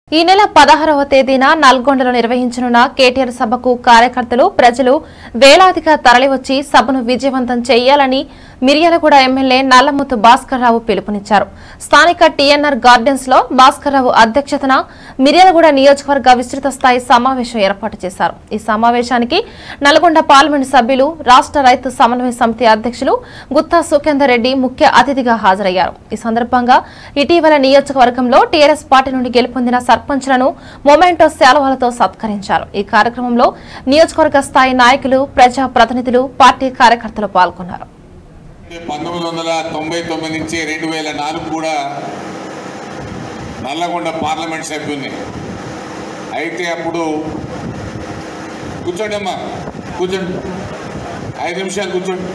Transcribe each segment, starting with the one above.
ఈ నెల పదహారవ తేదీన నల్గొండలో నిర్వహించనున్న కేటీఆర్ సభకు కార్యకర్తలు ప్రజలు వేలాదిగా తరలివచ్చి సభను విజయవంతం చేయాలని మిర్యాలగూడ ఎమ్మెల్యే నల్లముత్తు భాస్కర్ రావు పిలుపునిచ్చారు స్థానిక టీఎన్ఆర్ గార్డెన్స్ లో భాస్కర్ రావు అధ్యక్షతన మిర్యాలగూడ నియోజకవర్గ విస్తృత స్థాయి సమావేశం ఏర్పాటు చేశారు ఈ సమావేశానికి నల్గొండ పార్లమెంటు సభ్యులు రాష్ట్ర రైతు సమన్వయ సమితి అధ్యక్షులు గుత్తా సుఖేందర్ రెడ్డి ముఖ్య అతిథిగా హాజరయ్యారు ఈ సందర్భంగా ఇటీవల నియోజకవర్గంలో టీఆర్ఎస్ పార్టీ నుండి గెలుపొందిన సర్పంచ్లను మొమెంటో శాలువాలతో సత్కరించారు ఈ కార్యక్రమంలో నియోజకవర్గ స్థాయి నాయకులు ప్రజా ప్రతినిధులు పార్టీ కార్యకర్తలు పాల్గొన్నారు పంతొమ్మిది వందల తొంభై తొమ్మిది నుంచి రెండు వేల నాలుగు కూడా నల్లగొండ పార్లమెంట్ సభ్యుని అయితే అప్పుడు కూర్చోండి అమ్మా కూర్చోండి ఐదు నిమిషాలు కూర్చోండి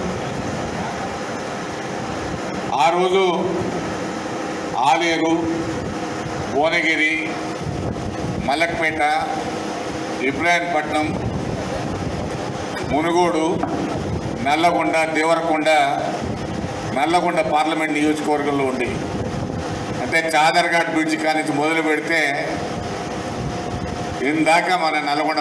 ఆ రోజు ఆలేరు భువనగిరి మలక్పేట ఇబ్రాహీంపట్నం మునుగోడు నల్లగొండ దేవరకొండ నల్లగొండ పార్లమెంట్ నియోజకవర్గంలో ఉంది అంటే చాదర్ఘాట్ బ్రిడ్జ్ కానించి మొదలు పెడితే ఇందాక మన నల్లగొండ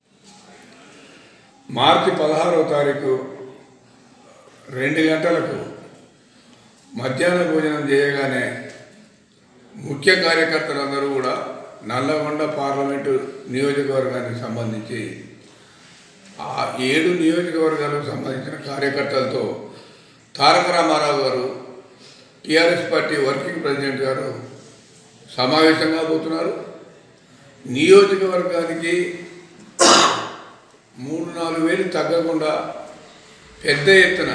మార్చి పదహారవ తారీఖు రెండు గంటలకు మధ్యాహ్న భోజనం చేయగానే ముఖ్య కార్యకర్తలందరూ కూడా నల్లగొండ పార్లమెంటు నియోజకవర్గానికి సంబంధించి ఆ ఏడు నియోజకవర్గాలకు సంబంధించిన కార్యకర్తలతో తారక రామారావు గారు టీఆర్ఎస్ పార్టీ వర్కింగ్ ప్రెసిడెంట్ గారు సమావేశం కాబోతున్నారు నియోజకవర్గానికి మూడు నాలుగు వేలు తగ్గకుండా పెద్ద ఎత్తున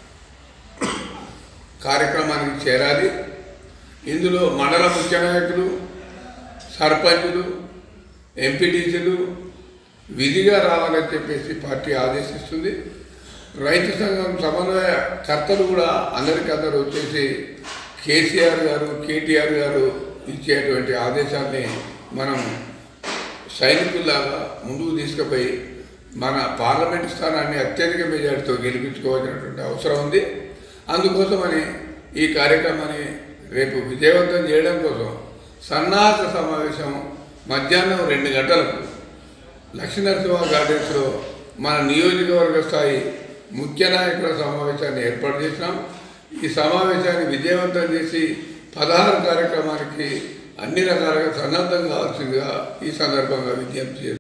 కార్యక్రమానికి చేరాలి ఇందులో మండల ముఖ్య నాయకులు సర్పంచులు ఎంపీటీసీలు విధిగా రావాలని చెప్పేసి పార్టీ ఆదేశిస్తుంది రైతు సంఘం సమన్వయకర్తలు కూడా అందరికీ అందరూ వచ్చేసి కేసీఆర్ గారు కేటీఆర్ గారు ఇచ్చేటువంటి ఆదేశాన్ని మనం సైనికుల్లాగా ముందుకు తీసుకుపోయి మన పార్లమెంట్ స్థానాన్ని అత్యధిక మెజార్టీతో గెలిపించుకోవాల్సినటువంటి అవసరం ఉంది అందుకోసమని ఈ కార్యక్రమాన్ని రేపు విజయవంతం చేయడం కోసం సన్నాహక సమావేశం మధ్యాహ్నం రెండు గంటలకు లక్ష్మీనరసింహ గార్డెన్స్లో మన నియోజకవర్గ స్థాయి ముఖ్య నాయకుల సమావేశాన్ని ఏర్పాటు చేసినాం ఈ సమావేశాన్ని విజయవంతం చేసి పదహారు కార్యక్రమానికి అన్ని రకాలుగా సన్నద్ధం కావాల్సిందిగా ఈ సందర్భంగా విజ్ఞప్తి చేస్తున్నాం